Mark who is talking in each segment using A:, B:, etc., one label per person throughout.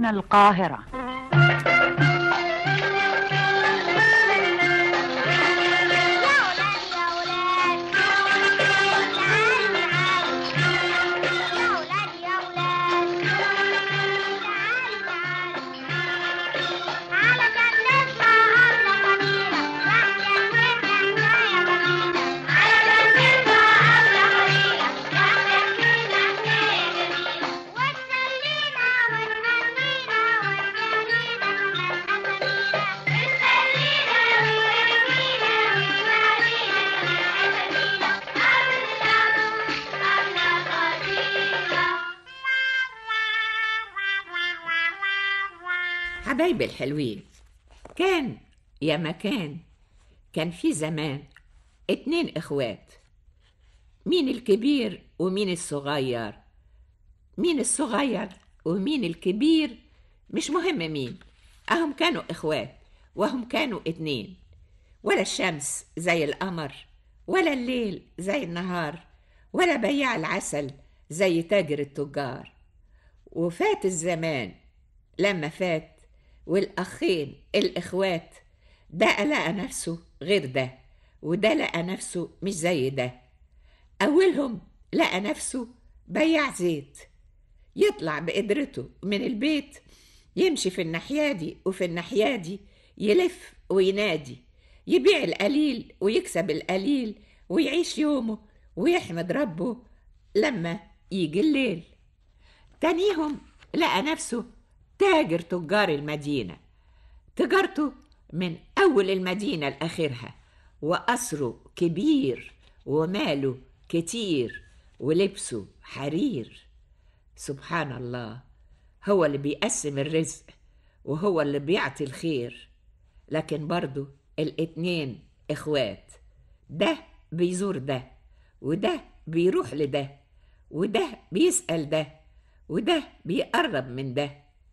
A: القاهرة
B: حبايبي الحلوين كان يا مكان كان في زمان اتنين اخوات مين الكبير ومين الصغير مين الصغير ومين الكبير مش مهم مين اهم كانوا اخوات وهم كانوا اتنين ولا الشمس زي القمر ولا الليل زي النهار ولا بياع العسل زي تاجر التجار وفات الزمان لما فات والأخين الإخوات ده لقى نفسه غير ده وده لقى نفسه مش زي ده أولهم لقى نفسه بياع زيت يطلع بقدرته من البيت يمشي في الناحية دي وفي الناحية دي يلف وينادي يبيع القليل ويكسب القليل ويعيش يومه ويحمد ربه لما يجي الليل تانيهم لقى نفسه تاجر تجار المدينة تجارته من أول المدينة لآخرها وقصره كبير وماله كتير ولبسه حرير سبحان الله هو اللي بيقسم الرزق وهو اللي بيعطي الخير لكن برضو الاتنين اخوات ده بيزور ده وده بيروح لده وده بيسأل ده وده بيقرب من ده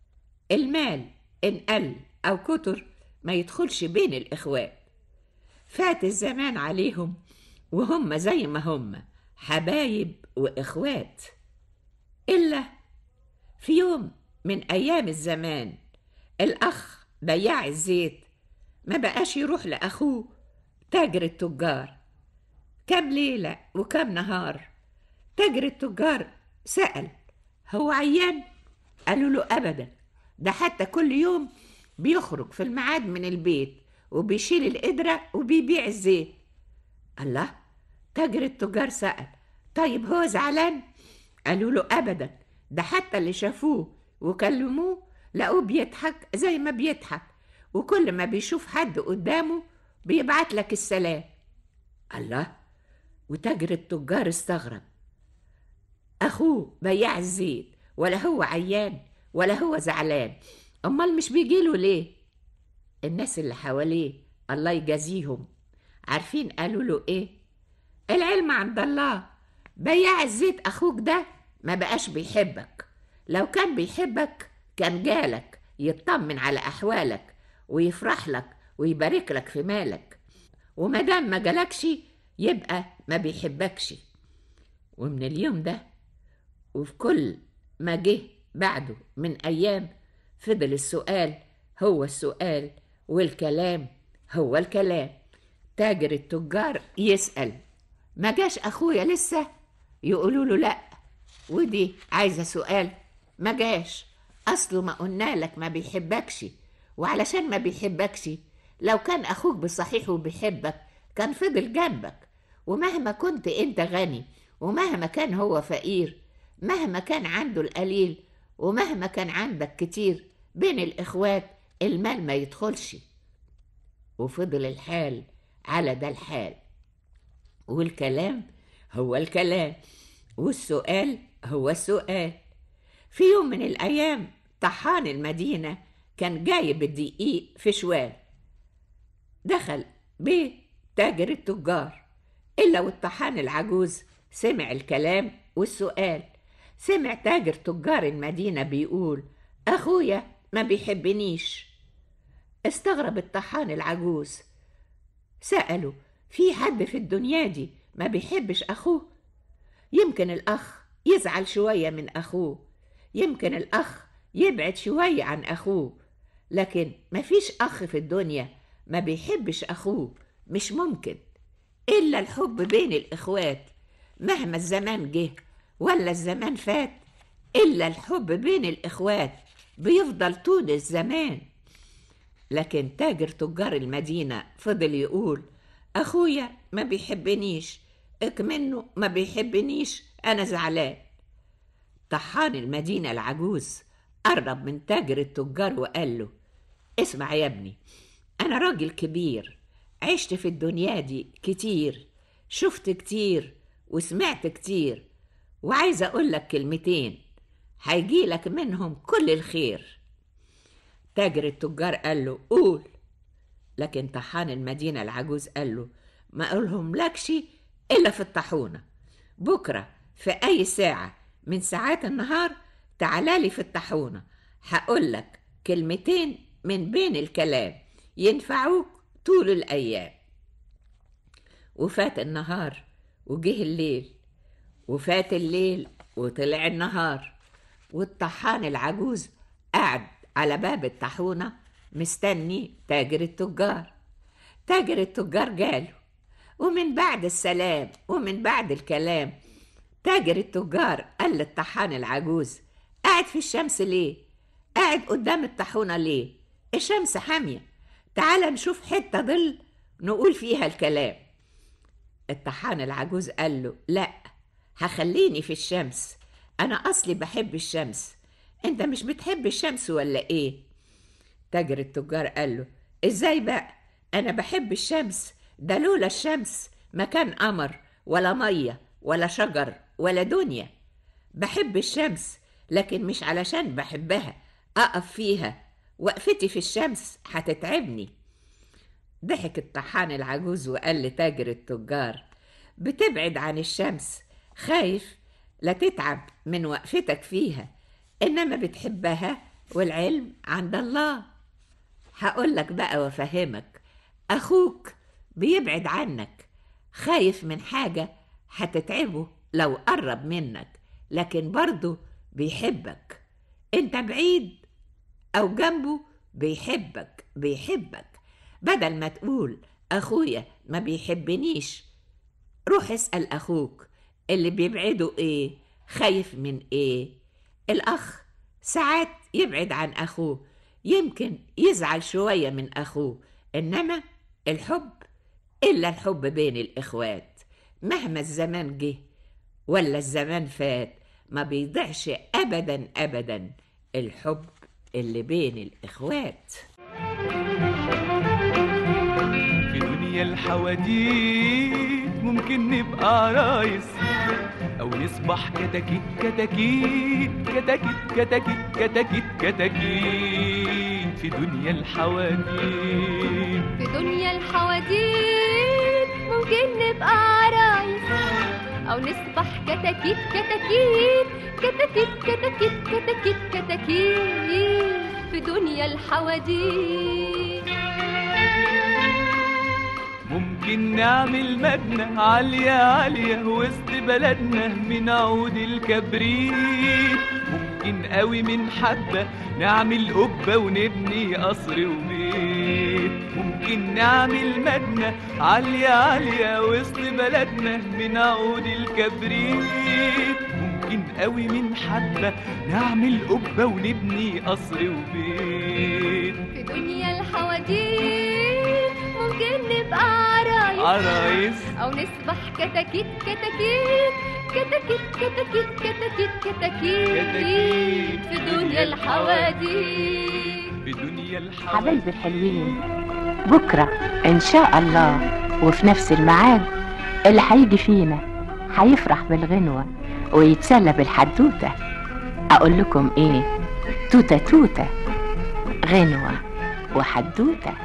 B: المال إن قل أو كتر ما يدخلش بين الإخوات فات الزمان عليهم وهم زي ما هم حبايب وإخوات إلا في يوم من أيام الزمان الأخ بياع الزيت ما بقاش يروح لأخوه تاجر التجار كم ليلة وكم نهار تاجر التجار سأل هو عيان قالوا له أبدا ده حتى كل يوم بيخرج في الميعاد من البيت وبيشيل القدرة وبيبيع الزيت الله تاجر التجار سأل طيب هو زعلان قالوا له أبدا ده حتى اللي شافوه وكلموه لقوه بيضحك زي ما بيضحك وكل ما بيشوف حد قدامه بيبعت لك السلام الله وتاجر التجار استغرب أخوه بياع الزيت ولا هو عيان ولا هو زعلان أمال مش بيجيله ليه الناس اللي حواليه الله يجازيهم عارفين قالوا له ايه العلم عند الله بياع الزيت اخوك ده ما بقاش بيحبك لو كان بيحبك كان جالك يطمن على احوالك ويفرح لك ويبارك لك في مالك وما دام ما جالكش يبقى ما بيحبكش ومن اليوم ده وفي كل ما جه بعده من ايام فضل السؤال هو السؤال والكلام هو الكلام تاجر التجار يسأل ما جاش أخويا لسه يقولوا له لأ ودي عايزة سؤال ما جاش أصله ما قلنا لك ما بيحبكش وعلشان ما بيحبكش لو كان أخوك بصحيح وبيحبك كان فضل جنبك ومهما كنت أنت غني ومهما كان هو فقير مهما كان عنده القليل ومهما كان عندك كتير بين الإخوات المال ما يدخلش وفضل الحال على ده الحال والكلام هو الكلام والسؤال هو السؤال في يوم من الأيام طحان المدينة كان جايب الدقيق في شوال دخل بيه تاجر التجار إلا والطحان العجوز سمع الكلام والسؤال سمع تاجر تجار المدينة بيقول أخويا ما بيحبنيش استغرب الطحان العجوز سأله في حد في الدنيا دي ما بيحبش أخوه يمكن الأخ يزعل شوية من أخوه يمكن الأخ يبعد شوية عن أخوه لكن مفيش أخ في الدنيا ما بيحبش أخوه مش ممكن إلا الحب بين الإخوات مهما الزمان جه ولا الزمان فات إلا الحب بين الإخوات بيفضل طول الزمان لكن تاجر تجار المدينة فضل يقول أخويا ما بيحبنيش اكمنه ما بيحبنيش أنا زعلان طحان المدينة العجوز قرب من تاجر التجار وقال له اسمع يا ابني أنا راجل كبير عشت في الدنيا دي كتير شفت كتير وسمعت كتير وعايز أقول لك كلمتين هيجي لك منهم كل الخير تاجر التجار قال له قول لكن طحان المدينة العجوز قال له ما أقولهم لكش إلا في الطاحونة بكرة في أي ساعة من ساعات النهار تعالى لي في الطاحونة هقول لك كلمتين من بين الكلام ينفعوك طول الأيام وفات النهار وجه الليل وفات الليل وطلع النهار والطحان العجوز قعد على باب الطاحونة مستني تاجر التجار تاجر التجار جاله ومن بعد السلام ومن بعد الكلام تاجر التجار قال للطحان العجوز قاعد في الشمس ليه قاعد قدام الطاحونة ليه الشمس حامية تعال نشوف حتة ظل نقول فيها الكلام الطحان العجوز قال له لا هخليني في الشمس أنا أصلي بحب الشمس أنت مش بتحب الشمس ولا إيه؟ تاجر التجار قال له إزاي بقى؟ أنا بحب الشمس ده لولا الشمس ما كان قمر ولا مية ولا شجر ولا دنيا بحب الشمس لكن مش علشان بحبها أقف فيها وقفتي في الشمس هتتعبني ضحك الطحان العجوز وقال لتاجر التجار بتبعد عن الشمس خايف لا تتعب من وقفتك فيها إنما بتحبها والعلم عند الله هقول لك بقى وافهمك أخوك بيبعد عنك خايف من حاجة هتتعبه لو قرب منك لكن برضه بيحبك انت بعيد أو جنبه بيحبك بيحبك بدل ما تقول أخويا ما بيحبنيش روح اسأل أخوك اللي بيبعده إيه خايف من إيه الأخ ساعات يبعد عن أخوه يمكن يزعل شوية من أخوه إنما الحب إلا الحب بين الإخوات مهما الزمان جه ولا الزمان فات ما بيضيعش أبدا أبدا الحب اللي بين الإخوات
A: في دنيا الحواديت ممكن نبقى عرايس او نصبح كتاكيت كتاكيت كتاكيت كتاكيت كتاكيت كتاكيت في دنيا الحواديت
C: في دنيا الحواديت ممكن نبقى عرايس أو نصبح كتاكيت كتاكيت كتاكيت كتاكيت كتاكيت كتاكيت في دنيا الحواديت
A: ممكن نعمل مبنى عالية عالية وسط بلدنا من عود الكبريت ممكن قوي من حبة نعمل قبة ونبني قصر وبيت ممكن نعمل مبنى عالية عالية وسط بلدنا من عود الكبريت ممكن قوي من حبة نعمل قبة ونبني قصر وبيت
C: في دنيا الحواديت ممكن نبقى عرايس
A: عرايس
C: أو نصبح كتاكيت كتاكيت كتاكيت كتاكيت كتاكيت كتاكيت
A: كتاكيت
C: في دنيا الحواديت
A: في دنيا الحواديت
D: حبايبي الحلوين بكرة إن شاء الله وفي نفس الميعاد اللي هيجي فينا هيفرح بالغنوة ويتسلى بالحدوتة أقول لكم إيه توتة توتة غنوة وحدوتة